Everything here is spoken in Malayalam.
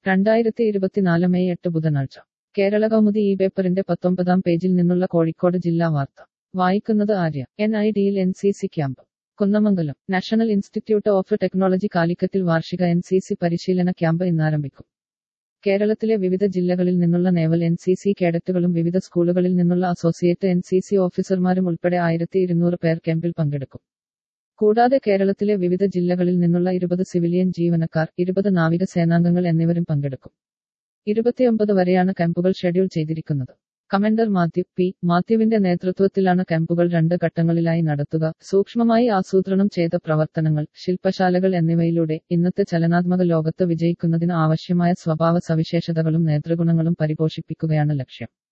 രണ്ടായിരത്തി ഇരുപത്തിനാല് മെയ് എട്ട് ബുധനാഴ്ച കേരള കൗമുദി ഈ പേപ്പറിന്റെ പത്തൊമ്പതാം പേജിൽ നിന്നുള്ള കോഴിക്കോട് ജില്ലാ വാർത്ത വായിക്കുന്നത് ആര്യ എൻ ഐ ഡിയിൽ N C C camp Kunnamangalam National Institute of Technology കാലിക്കറ്റിൽ വാർഷിക എൻ സി സി പരിശീലന ക്യാമ്പ് ഇന്നാരംഭിക്കും കേരളത്തിലെ വിവിധ ജില്ലകളിൽ നിന്നുള്ള നേവൽ എൻ സി സി കേഡറ്റുകളും വിവിധ സ്കൂളുകളിൽ നിന്നുള്ള അസോസിയേറ്റ് എൻ സി സി ഓഫീസർമാരും ഉൾപ്പെടെ ആയിരത്തി ഇരുന്നൂറ് പേർ ക്യാമ്പിൽ പങ്കെടുക്കും കൂടാതെ കേരളത്തിലെ വിവിധ ജില്ലകളിൽ നിന്നുള്ള ഇരുപത് സിവിലിയൻ ജീവനക്കാർ ഇരുപത് നാവിക സേനാംഗങ്ങൾ എന്നിവരും പങ്കെടുക്കും ഇരുപത്തിയൊമ്പത് വരെയാണ് ക്യാമ്പുകൾ ഷെഡ്യൂൾ ചെയ്തിരിക്കുന്നത് കമാൻഡർ മാത്യു പി മാത്യുവിന്റെ നേതൃത്വത്തിലാണ് ക്യാമ്പുകൾ രണ്ട് ഘട്ടങ്ങളിലായി നടത്തുക സൂക്ഷ്മമായി ആസൂത്രണം ചെയ്ത പ്രവർത്തനങ്ങൾ ശില്പശാലകൾ എന്നിവയിലൂടെ ഇന്നത്തെ ചലനാത്മക ലോകത്ത് വിജയിക്കുന്നതിന് ആവശ്യമായ സ്വഭാവ സവിശേഷതകളും നേതൃഗുണങ്ങളും പരിപോഷിപ്പിക്കുകയാണ് ലക്ഷ്യം